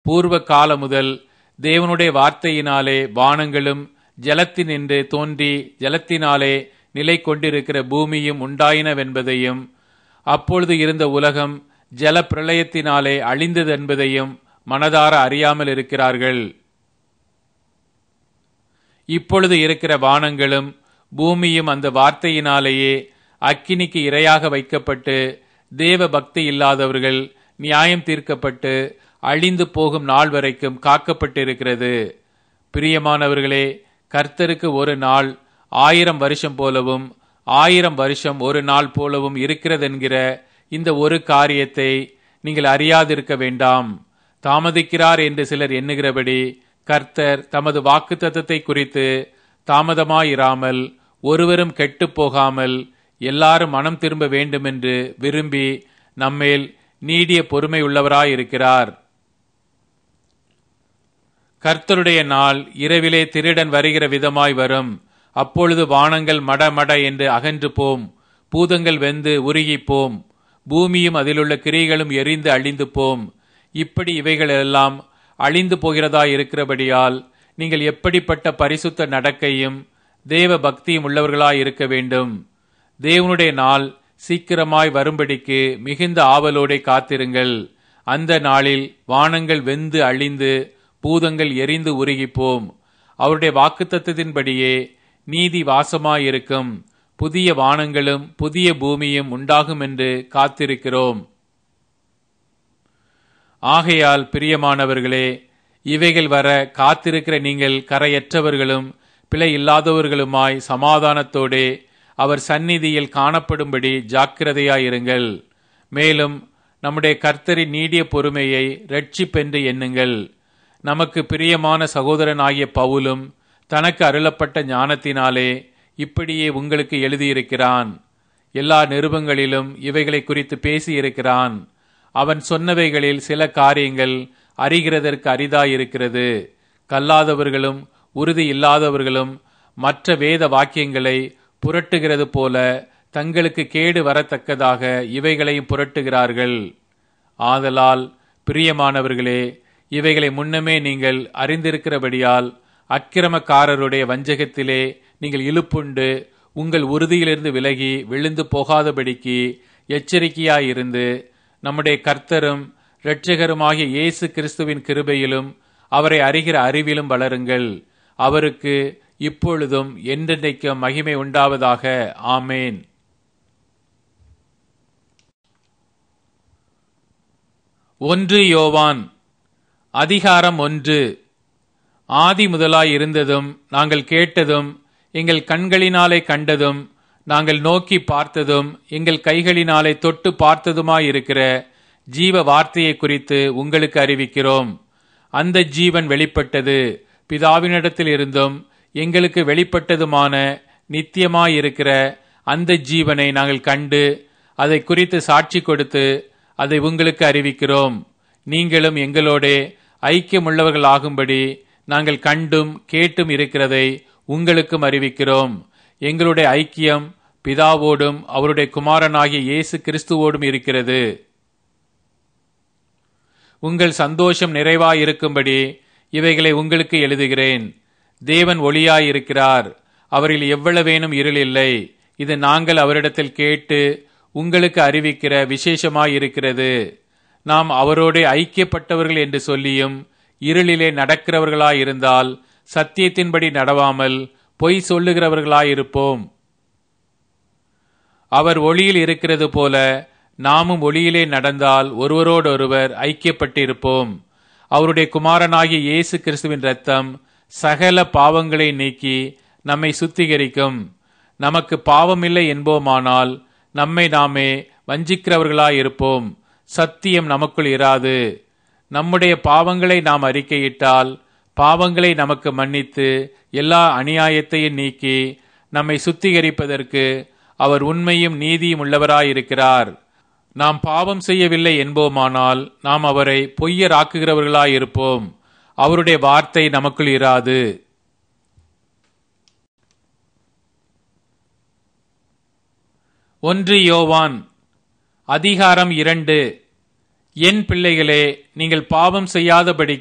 பூர்வ காலம் முதல் தேவனுடைய வார்த்தையினாலே வானங்களும் ஜலத்தினின்று தோன்றி ஜலத்தினாலே நிலை கொண்டிருக்கிற பூமியும் உண்டாயினவென்பதையும் அப்பொழுது இருந்த உலகம் ஜல பிரளயத்தினாலே அழிந்ததென்பதையும் மனதார அறியாமல் இருக்கிறார்கள் இப்பொழுது இருக்கிற வானங்களும் பூமியும் அந்த வார்த்தையினாலேயே அக்கினிக்கு இரையாக வைக்கப்பட்டு தேவ பக்தி இல்லாதவர்கள் நியாயம் தீர்க்கப்பட்டு அழிந்து போகும் நாள் வரைக்கும் காக்கப்பட்டிருக்கிறது பிரியமானவர்களே கர்த்தருக்கு ஒரு நாள் ஆயிரம் வருஷம் போலவும் ஆயிரம் வருஷம் ஒரு நாள் போலவும் இருக்கிறதென்கிற இந்த ஒரு காரியத்தை நீங்கள் அறியாதிருக்க வேண்டாம் தாமதிக்கிறார் என்று சிலர் எண்ணுகிறபடி கர்த்தர் தமது வாக்குத்தத்தத்தை குறித்து தாமதமாயிராமல் ஒருவரும் கெட்டுப் போகாமல் எல்லாரும் மனம் திரும்ப வேண்டுமென்று விரும்பி நம்மேல் நீடிய பொறுமை உள்ளவராயிருக்கிறார் கர்த்தருடைய நாள் இரவிலே திருடன் வருகிற விதமாய் வரும் அப்பொழுது வானங்கள் மட மட என்று அகன்று போம் பூதங்கள் வெந்து உருகி போம் பூமியும் அதிலுள்ள கிரிகளும் எரிந்து அழிந்து போம் இப்படி இவைகளெல்லாம் அழிந்து போகிறதா இருக்கிறபடியால் நீங்கள் எப்படிப்பட்ட பரிசுத்த நடக்கையும் தேவ பக்தியும் உள்ளவர்களாய் இருக்க வேண்டும் தேவனுடைய நாள் சீக்கிரமாய் வரும்படிக்கு மிகுந்த ஆவலோടെ காத்திருங்கள் அந்த நாளில் வானங்கள் வெந்து அழிந்து பூதங்கள் எரிந்து உருகிப்போம் அவருடைய வாக்குத்தத்தின்படியே நீதி வாசமாயிருக்கும் புதிய வானங்களும் புதிய பூமியும் உண்டாகும் என்று காத்திருக்கிறோம் ஆகையால் பிரியமானவர்களே இவைகள் வர காத்திருக்கிற நீங்கள் கரையற்றவர்களும் பிழை இல்லாதவர்களுமாய் சமாதானத்தோடே அவர் சந்நிதியில் காணப்படும்படி ஜாக்கிரதையாயிருங்கள் மேலும் நம்முடைய கர்த்தரின் நீடிய பொறுமையை ரட்சிப்பென்று எண்ணுங்கள் நமக்கு பிரியமான சகோதரனாகிய பவுலும் தனக்கு அருளப்பட்ட ஞானத்தினாலே இப்படியே உங்களுக்கு எழுதியிருக்கிறான் எல்லா நிருபங்களிலும் இவைகளை குறித்து பேசியிருக்கிறான் அவன் சொன்னவைகளில் சில காரியங்கள் அறிகிறதற்கு அரிதாயிருக்கிறது கல்லாதவர்களும் உறுதி இல்லாதவர்களும் மற்ற வேத வாக்கியங்களை புரட்டுகிறது போல தங்களுக்கு கேடு வரத்தக்கதாக இவைகளையும் புரட்டுகிறார்கள் ஆதலால் பிரியமானவர்களே இவைகளை முன்னமே நீங்கள் அறிந்திருக்கிறபடியால் அக்கிரமக்காரருடைய வஞ்சகத்திலே நீங்கள் இழுப்புண்டு உங்கள் உறுதியிலிருந்து விலகி விழுந்து போகாதபடிக்கு எச்சரிக்கையாயிருந்து நம்முடைய கர்த்தரும் இரட்சகருமாகிய இயேசு கிறிஸ்துவின் கிருபையிலும் அவரை அறிகிற அறிவிலும் வளருங்கள் அவருக்கு இப்பொழுதும் என்றென்றைக்கும் மகிமை உண்டாவதாக ஆமேன் ஒன்று யோவான் அதிகாரம் ஒன்று ஆதி முதலாய் இருந்ததும் நாங்கள் கேட்டதும் எங்கள் கண்களினாலே கண்டதும் நாங்கள் நோக்கி பார்த்ததும் எங்கள் கைகளினாலே தொட்டு பார்த்ததுமாயிருக்கிற ஜீவ வார்த்தையை குறித்து உங்களுக்கு அறிவிக்கிறோம் அந்த ஜீவன் வெளிப்பட்டது பிதாவினிடத்தில் இருந்தும் எங்களுக்கு வெளிப்பட்டதுமான நித்தியமாயிருக்கிற அந்த ஜீவனை நாங்கள் கண்டு அதை குறித்து சாட்சி கொடுத்து அதை உங்களுக்கு அறிவிக்கிறோம் நீங்களும் எங்களோடே ஐக்கியமுள்ளவர்களாகும்படி நாங்கள் கண்டும் கேட்டும் இருக்கிறதை உங்களுக்கும் அறிவிக்கிறோம் எங்களுடைய ஐக்கியம் பிதாவோடும் அவருடைய குமாரனாகிய இயேசு கிறிஸ்துவோடும் இருக்கிறது உங்கள் சந்தோஷம் நிறைவாயிருக்கும்படி இவைகளை உங்களுக்கு எழுதுகிறேன் தேவன் ஒளியாயிருக்கிறார் அவரில் எவ்வளவேனும் இருள் இல்லை இது நாங்கள் அவரிடத்தில் கேட்டு உங்களுக்கு அறிவிக்கிற விசேஷமாயிருக்கிறது நாம் அவரோடு ஐக்கியப்பட்டவர்கள் என்று சொல்லியும் இருளிலே நடக்கிறவர்களாயிருந்தால் சத்தியத்தின்படி நடவாமல் பொய் சொல்லுகிறவர்களாயிருப்போம் அவர் ஒளியில் இருக்கிறது போல நாமும் ஒளியிலே நடந்தால் ஒருவரோடொருவர் ஐக்கியப்பட்டிருப்போம் அவருடைய குமாரனாகிய இயேசு கிறிஸ்துவின் ரத்தம் சகல பாவங்களை நீக்கி நம்மை சுத்திகரிக்கும் நமக்கு பாவமில்லை என்போமானால் நம்மை நாமே வஞ்சிக்கிறவர்களாயிருப்போம் சத்தியம் நமக்குள் இராது நம்முடைய பாவங்களை நாம் அறிக்கையிட்டால் பாவங்களை நமக்கு மன்னித்து எல்லா அநியாயத்தையும் நீக்கி நம்மை சுத்திகரிப்பதற்கு அவர் உண்மையும் நீதியும் உள்ளவராயிருக்கிறார் நாம் பாவம் செய்யவில்லை என்போமானால் நாம் அவரை பொய்யராக்குகிறவர்களாயிருப்போம் அவருடைய வார்த்தை நமக்குள் இராது ஒன்று யோவான் அதிகாரம் இரண்டு என் பிள்ளைகளே நீங்கள் பாவம் செய்யாதபடி